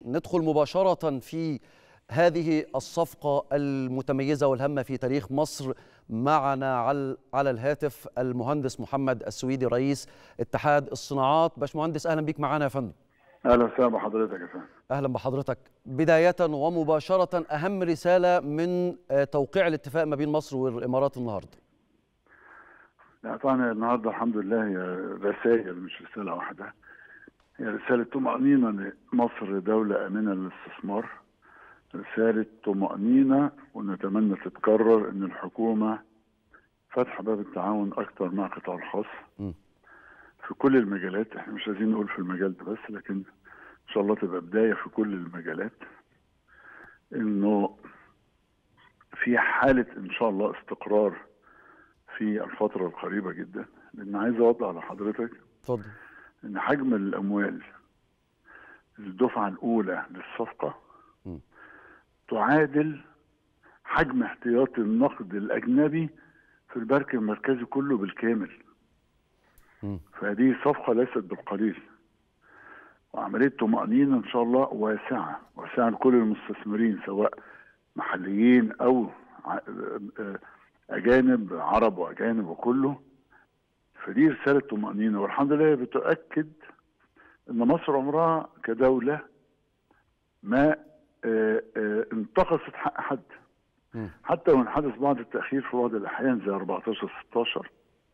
ندخل مباشرة في هذه الصفقة المتميزة والهامة في تاريخ مصر معنا على الهاتف المهندس محمد السويدي رئيس اتحاد الصناعات باشمهندس أهلا بك معنا يا فندم اهلا وسهلا بحضرتك يا فندم أهلا بحضرتك بداية ومباشرة أهم رسالة من توقيع الاتفاق ما بين مصر والإمارات النهاردة لا طبعا النهارده الحمد لله هي رسائل مش رساله واحده هي رساله طمانينه ان مصر دوله امنه للاستثمار رساله طمانينه ونتمنى تتكرر ان الحكومه فاتحه باب التعاون اكتر مع القطاع الخاص م. في كل المجالات احنا مش عايزين نقول في المجال ده بس لكن ان شاء الله تبقى بدايه في كل المجالات انه في حاله ان شاء الله استقرار في الفترة القريبة جدا لأن عايز أوضح لحضرتك اتفضل إن حجم الأموال الدفعة الأولى للصفقة م. تعادل حجم احتياطي النقد الأجنبي في البنك المركزي كله بالكامل م. فهذه صفقة ليست بالقليل وعملية طمأنينة إن شاء الله واسعة واسعة لكل المستثمرين سواء محليين أو ع- آه، أجانب عرب وأجانب وكله فدي رسالة طمأنينة والحمد لله بتؤكد أن مصر عمرها كدولة ما آه، آه، انتقصت حق حد م. حتى وإن حدث بعض التأخير في بعض الأحيان زي 14 16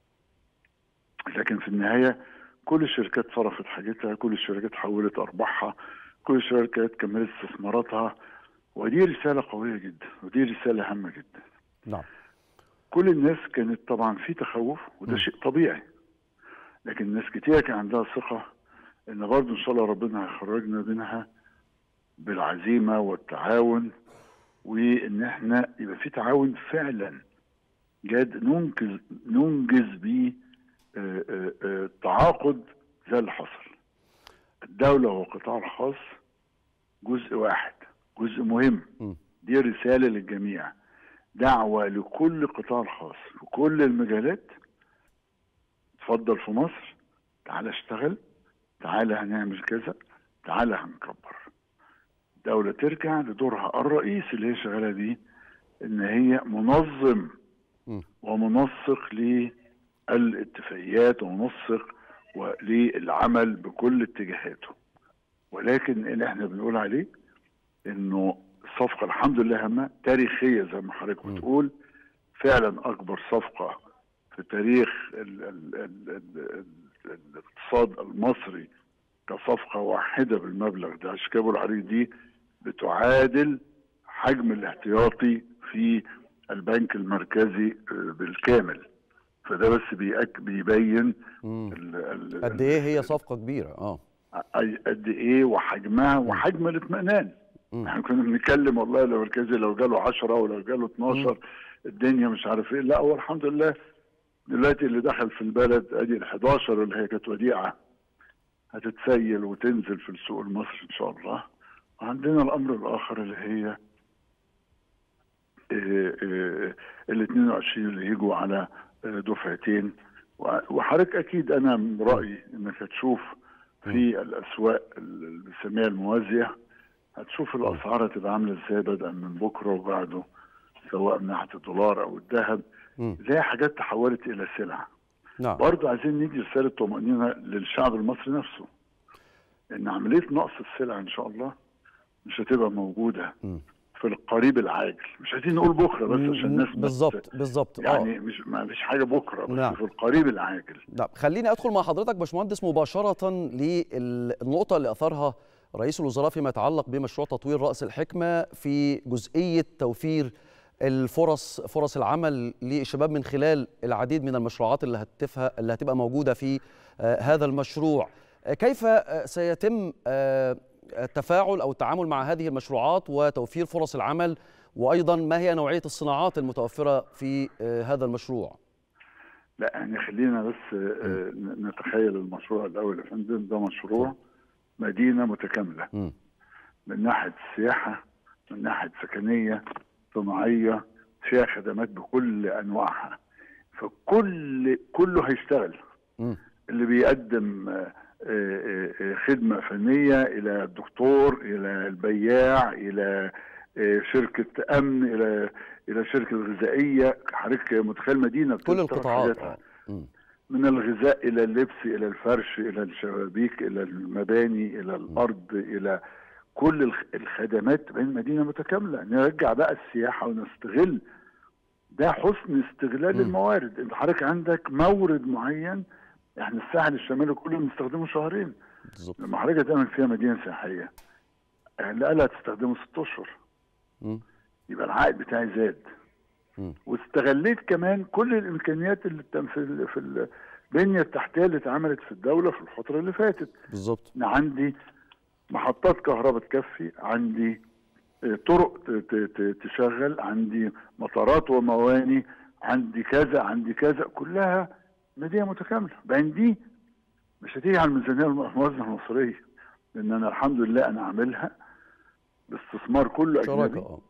لكن في النهاية كل الشركات صرفت حاجتها كل الشركات حولت أرباحها كل الشركات كملت استثماراتها ودي رسالة قوية جدا ودي رسالة هامة جدا نعم كل الناس كانت طبعا في تخوف وده م. شيء طبيعي لكن ناس كتير كان عندها ثقة ان برضه ان شاء الله ربنا هيخرجنا منها بالعزيمة والتعاون وان احنا يبقى في تعاون فعلا جاد ننجز ننجز بيه آه، آه، آه، تعاقد زي اللي حصل الدولة والقطاع الخاص جزء واحد جزء مهم م. دي رسالة للجميع دعوة لكل القطاع الخاص في كل المجالات اتفضل في مصر تعالى اشتغل تعالى هنعمل كذا تعالى هنكبر الدولة ترجع لدورها الرئيسي اللي هي شغالة بيه ان هي منظم م. ومنسق للاتفاقيات ومنسق للعمل بكل اتجاهاته ولكن اللي احنا بنقول عليه انه الصفقه الحمد لله هامه تاريخيه زي ما حضرتك م. بتقول فعلا اكبر صفقه في تاريخ ال ال ال ال ال الاقتصاد المصري كصفقه واحده بالمبلغ ده عشان كده بقول عليك دي بتعادل حجم الاحتياطي في البنك المركزي آه، بالكامل فده بس بيأك بيبين م. ال- ال- قد إيه هي صفقة كبيرة اه أي- قد ايه وحجمها وحجم الاطمئنان م. احنا كنا بنتكلم والله لو مركزي لو جاله 10 ولو جاله 12 الدنيا مش عارف ايه لا هو الحمد لله دلوقتي اللي دخل في البلد ادي ال 11 اللي هي كانت وديعه هتتسيل وتنزل في السوق المصري ان شاء الله وعندنا الامر الاخر اللي هي ال 22 اللي يجوا على آه، دفعتين و- وحضرتك اكيد انا من رايي انك هتشوف في الاسواق اللي بنسميها الموازيه هتشوف الاسعار هتبقى عامله ازاي بدءا من بكره وبعده سواء من ناحيه الدولار او الذهب م. زي حاجات تحولت الى سلع نعم برضه عايزين ندي رساله طمانينه للشعب المصري نفسه ان عمليه نقص السلع ان شاء الله مش هتبقى موجوده م. في القريب العاجل مش عايزين نقول بكره بس عشان الناس ما ت- بالظبط بالظبط اه يعني مش ما فيش حاجه بكره بس نعم. في القريب العاجل نعم خليني ادخل مع حضرتك باشمهندس مباشره للنقطه اللي اثرها رئيس الوزراء فيما يتعلق بمشروع تطوير راس الحكمه في جزئيه توفير الفرص فرص العمل للشباب من خلال العديد من المشروعات اللي هتفها اللي هتبقى موجوده في آه، هذا المشروع آه، كيف آه، سيتم آه، التفاعل او التعامل مع هذه المشروعات وتوفير فرص العمل وايضا ما هي نوعيه الصناعات المتوفره في آه، هذا المشروع لا يعني خلينا بس آه، نتخيل المشروع الاول يا فندم ده مشروع مدينه متكامله م. من ناحيه السياحه من ناحيه سكنيه صناعيه فيها خدمات بكل انواعها فكل كله هيشتغل م. اللي بيقدم آه، آه، آه، خدمه فنيه الى الدكتور الى البياع الى آه، شركه امن الى الى شركه غذائيه حضرتك متخيل مدينه كل بتلتقط القطاعات حاجاتها. اه مم. من الغذاء الى اللبس الى الفرش الى الشبابيك الى المباني الى الارض الى كل الخ- الخدمات تبقى مدينه متكامله نرجع بقى السياحه ونستغل ده حسن استغلال مم. الموارد انت حضرتك عندك مورد معين احنا الساحل الشمالي كله بنستخدمه شهرين بالظبط لما حضرتك تعمل فيها مدينه سياحيه اقلها هتستخدمه ست اشهر مم. يبقى العائد بتاعي زاد مم. واستغليت كمان كل الامكانيات اللي تم في ال- في البنيه التحتيه اللي اتعملت في الدوله في الفتره اللي فاتت بالظبط أنا عندي محطات كهرباء تكفي عندي آه، طرق ت- ت- ت- تشغل عندي مطارات ومواني عندي كذا عندي كذا كلها مدينه متكامله بعدين دي مش هتيجي على الميزانيه الم- الموازنه المصريه لان انا الحمد لله انا عاملها باستثمار كله شراكه اجنبي اه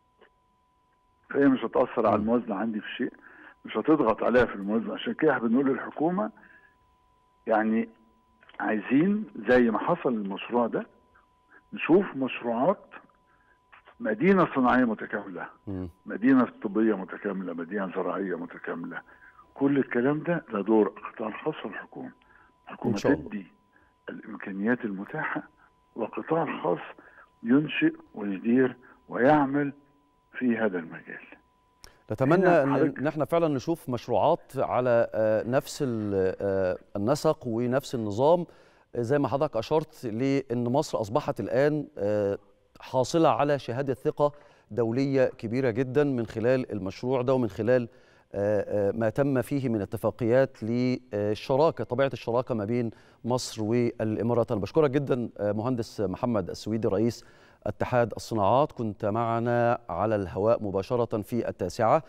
فهي مش هتأثر على مم. الموازنة عندي في شيء مش هتضغط عليها في الموازنة عشان كده احنا بنقول للحكومة يعني عايزين زي ما حصل المشروع ده نشوف مشروعات مدينة صناعية متكاملة مم. مدينة طبية متكاملة مدينة زراعية متكاملة كل الكلام ده ده دور القطاع الخاص والحكومة الحكومة إن شاء الله. تدي الإمكانيات المتاحة والقطاع الخاص ينشئ ويدير ويعمل في هذا المجال نتمنى هنا ان حضرتك- إن احنا فعلا نشوف مشروعات على آه، نفس ال- آه، النسق ونفس النظام آه، زي ما حضرتك اشرت لان مصر اصبحت الان آه، حاصله على شهاده ثقه دوليه كبيره جدا من خلال المشروع ده ومن خلال آه، آه، ما تم فيه من اتفاقيات للشراكه طبيعه الشراكه ما بين مصر والامارات انا بشكرك جدا آه، مهندس محمد السويدي رئيس اتحاد الصناعات كنت معنا على الهواء مباشره في التاسعه